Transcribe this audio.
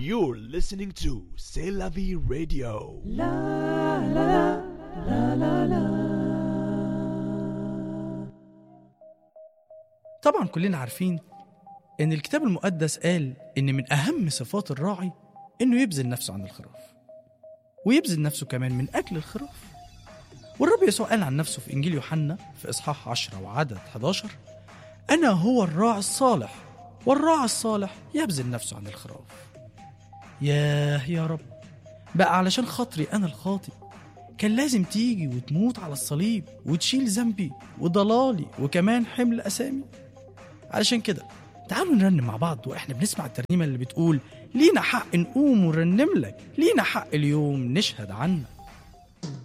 You're listening to C'est la vie radio. طبعا كلنا عارفين ان الكتاب المقدس قال ان من اهم صفات الراعي انه يبذل نفسه عن الخراف ويبذل نفسه كمان من اجل الخراف والرب يسوع قال عن نفسه في انجيل يوحنا في اصحاح 10 وعدد 11 انا هو الراعي الصالح والراعي الصالح يبذل نفسه عن الخراف ياه يا رب بقى علشان خاطري انا الخاطئ كان لازم تيجي وتموت على الصليب وتشيل ذنبي وضلالي وكمان حمل اسامي علشان كده تعالوا نرنم مع بعض واحنا بنسمع الترنيمه اللي بتقول لينا حق نقوم ونرنم لك لينا حق اليوم نشهد عنك